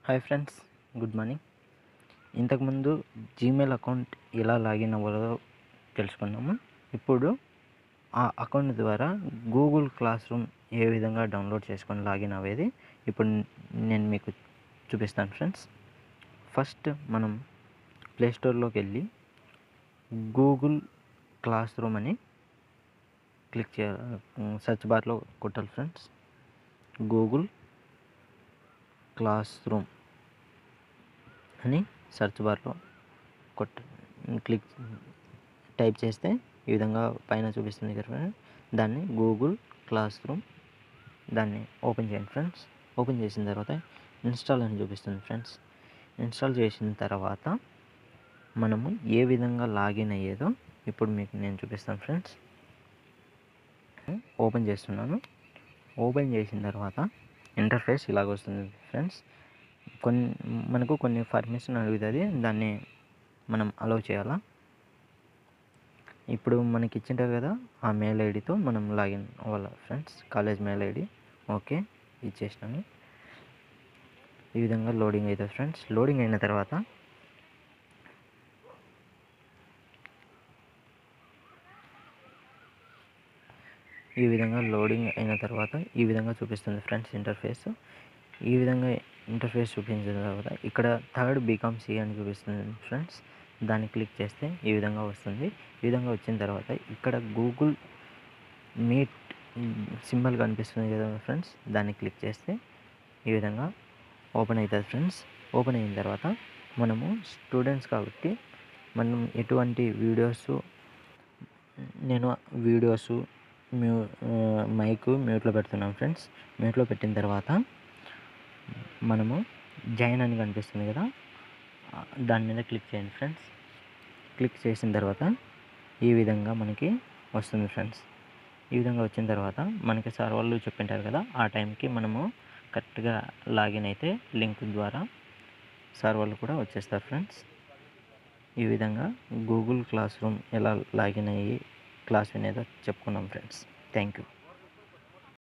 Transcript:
hi friends good morning ఇంతకుముందు Gmail account ఎలా login అవ్వాలో తెలుసుకున్నాము ఇప్పుడు ఆ అకౌంట్ ద్వారా గూగుల్ క్లాస్ రూమ్ ఏ విధంగా డౌన్లోడ్ చేసుకొని లాగిన్ అవ్వేది ఇప్పుడు నేను మీకు చూపిస్తాను ఫ్రెండ్స్ ఫస్ట్ మనం ప్లే స్టోర్లోకి వెళ్ళి గూగుల్ క్లాస్ రూమ్ అని క్లిక్ చేయాలి సెర్చ్ బార్లో కొట్టాలి ఫ్రెండ్స్ గూగుల్ క్లాస్ రూమ్ అని సెర్చ్ బార్లో కొట్ట క్లిక్ టైప్ చేస్తే ఈ విధంగా పైన చూపిస్తుంది కదా దాన్ని గూగుల్ క్లాస్ రూమ్ దాన్ని ఓపెన్ చేయండి ఫ్రెండ్స్ ఓపెన్ చేసిన తర్వాత ఇన్స్టాల్ అని చూపిస్తుంది ఫ్రెండ్స్ ఇన్స్టాల్ చేసిన తర్వాత మనము ఏ విధంగా లాగిన్ అయ్యేదో ఇప్పుడు మీకు నేను చూపిస్తాను ఫ్రెండ్స్ ఓపెన్ చేస్తున్నాను ఓపెన్ చేసిన తర్వాత ఇంటర్ఫేస్ ఇలాగ వస్తుంది ఫ్రెండ్స్ కొన్ని మనకు కొన్ని పర్మిషన్ అడుగుతుంది దాన్ని మనం అలౌ చేయాలా ఇప్పుడు మనకి ఇచ్చింటారు కదా ఆ మెయిల్ ఐడితో మనం లాగిన్ అవ్వాలి friends college mail ID okay ఇచ్చేసినాను ఈ విధంగా లోడింగ్ అవుతుంది ఫ్రెండ్స్ లోడింగ్ అయిన తర్వాత ఈ విధంగా లోడింగ్ అయిన తర్వాత ఈ విధంగా చూపిస్తుంది ఫ్రెండ్స్ ఇంటర్ఫేస్ ఈ విధంగా ఇంటర్ఫేస్ చూపించిన తర్వాత ఇక్కడ థర్డ్ బీకామ్ సి అని చూపిస్తుంది ఫ్రెండ్స్ దాన్ని క్లిక్ చేస్తే ఈ విధంగా వస్తుంది ఈ విధంగా వచ్చిన తర్వాత ఇక్కడ గూగుల్ మీట్ సింబల్ కనిపిస్తుంది కదా ఫ్రెండ్స్ దాన్ని క్లిక్ చేస్తే ఈ విధంగా ఓపెన్ అవుతుంది ఫ్రెండ్స్ ఓపెన్ అయిన తర్వాత మనము స్టూడెంట్స్ కాబట్టి మనం ఎటువంటి వీడియోస్ నేను వీడియోస్ మ్యూ మైక్ మ్యూట్లో పెడుతున్నాం ఫ్రెండ్స్ మ్యూట్లో పెట్టిన తర్వాత మనము జాయిన్ అని కనిపిస్తుంది కదా దాని మీద క్లిక్ చేయండి ఫ్రెండ్స్ క్లిక్ చేసిన తర్వాత ఈ విధంగా మనకి వస్తుంది ఫ్రెండ్స్ ఈ విధంగా వచ్చిన తర్వాత మనకి సార్ వాళ్ళు చెప్పింటారు కదా ఆ టైంకి మనము కరెక్ట్గా లాగిన్ అయితే లింక్ ద్వారా సార్ వాళ్ళు కూడా వచ్చేస్తారు ఫ్రెండ్స్ ఈ విధంగా గూగుల్ క్లాస్ రూమ్ ఎలా లాగిన్ అయ్యి క్లాస్ వినేదో చెప్పుకున్నాం ఫ్రెండ్స్ థ్యాంక్ యూ